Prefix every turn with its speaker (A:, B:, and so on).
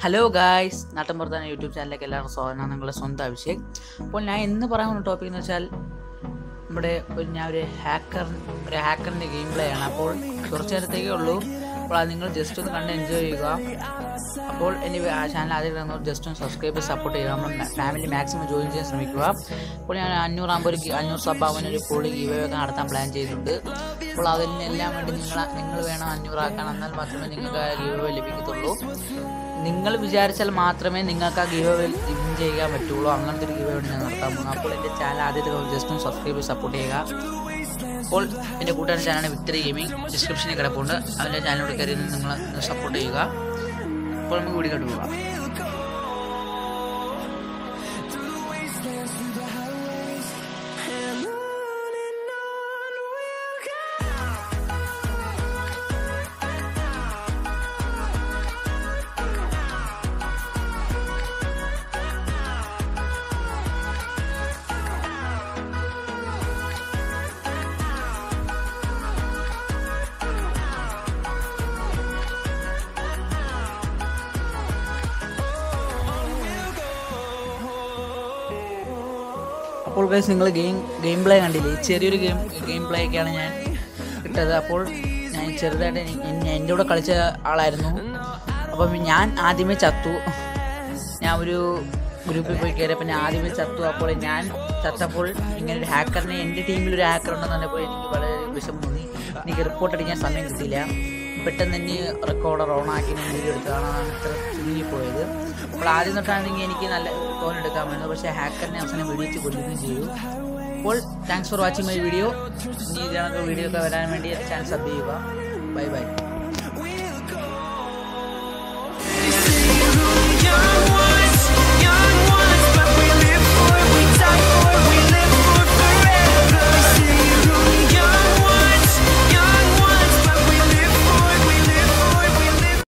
A: hello guys നാട്ടമ്പുറത്താന YouTube ചാനലിലേക്ക് എല്ലാവർക്കും സ്വാഗതം നിങ്ങളുടെ സ്വന്തം അഭിഷേക് അപ്പോൾ ഞാൻ ഇന്ന് പറയാൻ പോകുന്ന ടോപ്പിക് എന്ന് വെച്ചാൽ നമ്മുടെ ഒരു ഞാൻ ഒരു ഹാക്കർ ഒരു ഹാക്കറിൻ്റെ ഗെയിം പ്ലേ ആണ് അപ്പോൾ കുറച്ച് നേരത്തേക്കേ ഉള്ളൂ അപ്പോൾ അത് നിങ്ങൾ ജസ്റ്റ് ഒന്ന് കണ്ട് എൻജോയ് ചെയ്യുക അപ്പോൾ എൻ്റെ ആ ചാനൽ ആദ്യം കിടന്നവർ ജസ്റ്റ് ഒന്ന് സബ്സ്ക്രൈബ് സപ്പോർട്ട് ചെയ്യുക നമ്മൾ ഫാമിലി മാക്സിമം ജോയിൻ ചെയ്യാൻ ശ്രമിക്കുക അപ്പോൾ ഞാൻ അഞ്ഞൂറാകുമ്പോൾ ഒരു ഗി- അഞ്ഞൂറ് സബ് ആവുന്ന ഒരു പൊളി ഗീവ് ഒക്കെ നടത്താൻ പ്ലാൻ ചെയ്തിട്ടുണ്ട് അപ്പോൾ അതിനെല്ലാം വേണ്ടി നിങ്ങൾ നിങ്ങൾ വേണം അഞ്ഞൂറാക്കാൻ എന്നാൽ മാത്രമേ നിങ്ങൾക്ക് ആ ഗീവ് ലഭിക്കത്തുള്ളൂ നിങ്ങൾ വിചാരിച്ചാൽ മാത്രമേ നിങ്ങൾക്ക് ആ ഗീവ് വിൻ ചെയ്യാൻ പറ്റുള്ളൂ അങ്ങനത്തെ ഒരു ഗീവ് വേണ്ടി ഞാൻ നടത്താൻ പോകുന്നു അപ്പോൾ എൻ്റെ ചാനൽ ആദ്യത്തെ ജസ്റ്റ് ഒന്ന് സബ്സ്ക്രൈബ് സപ്പോർട്ട് ചെയ്യുക അപ്പോൾ എൻ്റെ കൂട്ടുകാരൻ ചാനലാണ് വിക്ടറി ഗെയിമിംഗ് ഡിസ്ക്രിപ്ഷനിൽ കിടപ്പുണ്ട് അവൻ്റെ ചാനലിലൂടെ കയറി നിങ്ങൾ സപ്പോർട്ട് ചെയ്യുക അപ്പോൾ നമുക്ക് വീഡിയോ കണ്ടു പോകാം അപ്പോൾ ഗൈസ് നിങ്ങൾ ഗെയിം ഗെയിം പ്ലേ കണ്ടില്ലേ ഈ ചെറിയൊരു ഗെയിം ഗെയിം പ്ലേ ഒക്കെയാണ് ഞാൻ ഇട്ടത് അപ്പോൾ ഞാൻ ചെറുതായിട്ട് എനി- എൻ- എൻ്റെ കൂടെ കളിച്ച ആളായിരുന്നു അപ്പം ഞാൻ ആദ്യമേ ചത്തു ഞാൻ ഒരു ഗ്രൂപ്പിൽ പോയി കയറിയപ്പോൾ ഞാൻ ആദ്യമേ ചത്തു അപ്പോൾ ഞാൻ ചത്തപ്പോൾ ഇങ്ങനെ ഒരു ഹാക്കറിനെ എൻ്റെ ടീമിൽ ഒരു ഹാക്കർ ഉണ്ടെന്ന് പറഞ്ഞപ്പോൾ എനിക്ക് വളരെ വിഷമം തോന്നി എനിക്ക് റിപ്പോർട്ട് അടിക്കാൻ സമയം കിട്ടിയില്ല പെട്ടെന്ന് തന്നെ റെക്കോർഡർ ഓൺ ആക്കി ഞാൻ വീഡിയോ എടുത്തതാണ് അതാണ് ഇത്ര ചുരുങ്ങിപ്പോയത് അപ്പോൾ ആദ്യം തൊട്ടാണെങ്കിൽ എനിക്ക് നല്ല ഫോൺ എടുക്കാമായിരുന്നു പക്ഷേ ഹാക്കറിനെ അവസാനം വെടിവെച്ച് കൊല്ലുകയും ചെയ്തു അപ്പോൾ thanks for watching my video ഇനി ഇതിനൊക്കെ വീഡിയോ ഒക്കെ വരാൻ വേണ്ടി ചാനൽ സബ് ചെയ്യുക ബൈ ബൈ